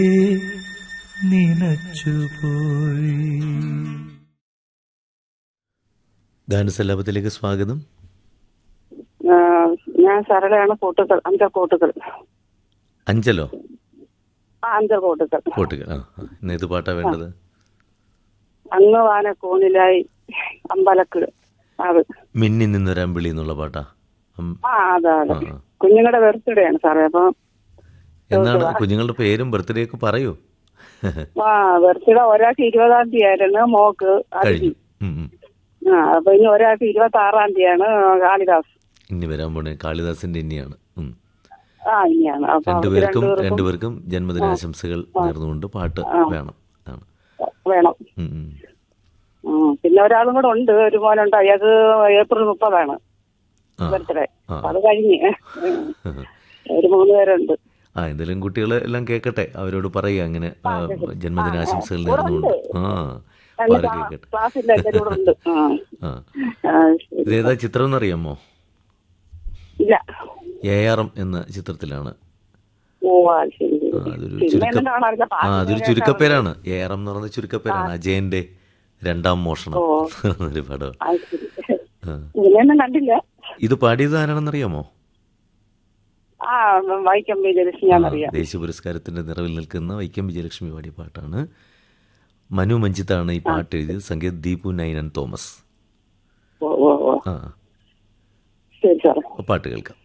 നിനച്ചുപോയി ഗാനസല്ലാപത്തിലേക്ക് സ്വാഗതം ആ, ഞാൻ സരളയാണ് കൂട്ടുകൾ അഞ്ചൽ കൂട്ടുകൾ അഞ്ചലോ ആ അഞ്ചൽ കൂട്ടുകൾ കോട്ടുകൾ ആ ആ. ഇന്ന് ഏത് പാട്ടാ വേണ്ടത് അങ്ങ് വാനക്കൂണിലായി അമ്പലക്കിട് അത് മിന്നി നിന്നൊരാൻ വിളി എന്നുള്ള പാട്ടാ ഉം. ആ അതെ അതെ ആ, ആ. കുഞ്ഞുങ്ങളുടെ ബർത്ത്ഡേ ആണ് സാറേ അപ്പൊ എന്താണ് കുഞ്ഞുങ്ങളുടെ പേരും ബർത്ത്ഡേ ഒക്കെ പറയൂ ആ ബർത്ത്ഡേ ഒരാൾക്ക് ഇരുപതാം തീയതി ആയിരുന്നു മോക്ക് കഴിഞ്ഞു അർജി ഉം, ഉം. ആ അപ്പൊ ഇനി ഒരാൾക്ക് ഇരുപത്തി ആറാം തീയതിയാണ് കാളിദാസ് ഇനി വരാൻ പോണേ കാളിദാസിന്റെ ഇനിയാണ് ഉം. ആ ഇനിയാണ് അപ്പൊ അവർക്ക് രണ്ടുപേർക്കും രണ്ടുപേർക്കും രണ്ടുപേർക്കും ജന്മദിനാശംസകൾ നേർന്നുകൊണ്ട് പാട്ട് വേണം ആണ് വേണം ഉം, ഉം. ഉം. പിന്നെ ഒരാളും കൂടെ ഉണ്ട് ഒരു മോനുണ്ട് അയാൾക്ക് ഏപ്രിൽ മുപ്പതാണ് ആ ബർത്ത്ഡേ ആ. അത് കഴിഞ്ഞ് ഉം. ഒരു മൂന്ന് പേരുണ്ട് ആ എന്തെങ്കിലും കുട്ടികൾ എല്ലാം കേൾക്കട്ടെ അവരോട് പറയുക അങ്ങനെ ആ, ജന്മദിനാശംസകൾ നേർന്നുകൊണ്ട് ആ അപ്പൊ അവര് കേൾക്കട്ടെ ക്ലാസ്സിൽ എല്ലാവരും കൂടെ ഉണ്ട് ആ. ആ ആ, ശരി. ഇതേതാ ചിത്രം എന്നറിയാമോ ഇല്ല എ ആർ എം എന്ന ചിത്രത്തിലാണ് ഓ ആ ശരി ശരി. ആ, അതൊരു പിന്നെ ചുരുക്ക ഒന്നും കാണാറില്ല ആ പാട്ട് അതൊരു ചുരുക്കപ്പേരാണ് എ ആർ എം എന്ന് പറയുന്ന ചുരുക്കപ്പേരാണ് അജയന്റെ രണ്ടാം മോഷണം ഓ. എന്നൊരു പടം ആ, ശരി. ആ. ഇതിനെയൊന്നും കണ്ടില്ല ഇത് പാടിയത് ആരാണെന്നറിയാമോ ആ വൈക്കം വിജയലക്ഷ്മി ആ, ഞാനറിയാം ദേശീയ പുരസ്കാരത്തിന്റെ നിറവിൽ നിൽക്കുന്ന വൈക്കം വിജയലക്ഷ്മി പാടിയ പാട്ടാണ് മനു മഞ്ജിത്താണ് ഈ പാട്ട് എഴുതിയത് സംഗീത് ദീപു നൈനൻ തോമസ് ഓ ഓ ഓ ആ ശരി സാറേ അപ്പോൾ പാട്ട് കേൾക്കാം